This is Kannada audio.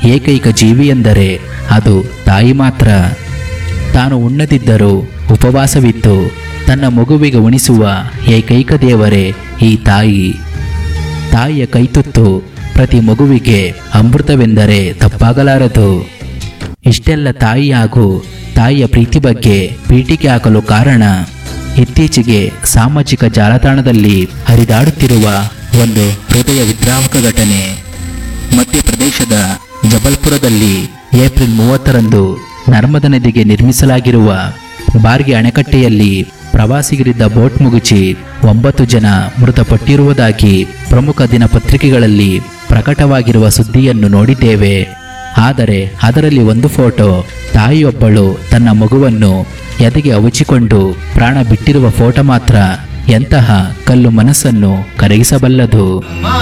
ಏಕೈಕ ಜೀವಿ ಎಂದರೆ ಅದು ತಾಯಿ ಮಾತ್ರ ತಾನು ಉಣ್ಣದಿದ್ದರೂ ಉಪವಾಸವಿದ್ದು ತನ್ನ ಮಗುವಿಗೆ ಉಣಿಸುವ ಏಕೈಕ ದೇವರೇ ಈ ತಾಯಿ ತಾಯಿಯ ಕೈತುತ್ತು ಪ್ರತಿ ಮಗುವಿಗೆ ಅಮೃತವೆಂದರೆ ತಪ್ಪಾಗಲಾರದು ಇಷ್ಟೆಲ್ಲ ತಾಯಿ ಹಾಗೂ ತಾಯಿಯ ಪ್ರೀತಿ ಬಗ್ಗೆ ಪೀಠಿಕೆ ಹಾಕಲು ಕಾರಣ ಇತ್ತೀಚೆಗೆ ಸಾಮಾಜಿಕ ಜಾಲತಾಣದಲ್ಲಿ ಹರಿದಾಡುತ್ತಿರುವ ಒಂದು ಹೃದಯ ವಿದ್ರಾವಕ ಘಟನೆ ಮಧ್ಯಪ್ರದೇಶದ ಜಬಲ್ಪುರದಲ್ಲಿ ಏಪ್ರಿಲ್ ಮೂವತ್ತರಂದು ನರ್ಮದಾ ನದಿಗೆ ನಿರ್ಮಿಸಲಾಗಿರುವ ಬಾರ್ಗೆ ಅಣೆಕಟ್ಟೆಯಲ್ಲಿ ಪ್ರವಾಸಿಗರಿದ್ದ ಬೋಟ್ ಮುಗುಚಿ ಒಂಬತ್ತು ಜನ ಮೃತಪಟ್ಟಿರುವುದಾಗಿ ಪ್ರಮುಖ ದಿನಪತ್ರಿಕೆಗಳಲ್ಲಿ ಪ್ರಕಟವಾಗಿರುವ ಸುದ್ದಿಯನ್ನು ನೋಡಿದ್ದೇವೆ ಆದರೆ ಅದರಲ್ಲಿ ಒಂದು ಫೋಟೋ ತಾಯಿಯೊಬ್ಬಳು ತನ್ನ ಮಗುವನ್ನು ಎದೆಗೆ ಅವುಚಿಕೊಂಡು ಪ್ರಾಣ ಬಿಟ್ಟಿರುವ ಫೋಟೋ ಮಾತ್ರ ಎಂತಹ ಕಲ್ಲು ಮನಸ್ಸನ್ನು ಕರಗಿಸಬಲ್ಲದು ಅಮ್ಮ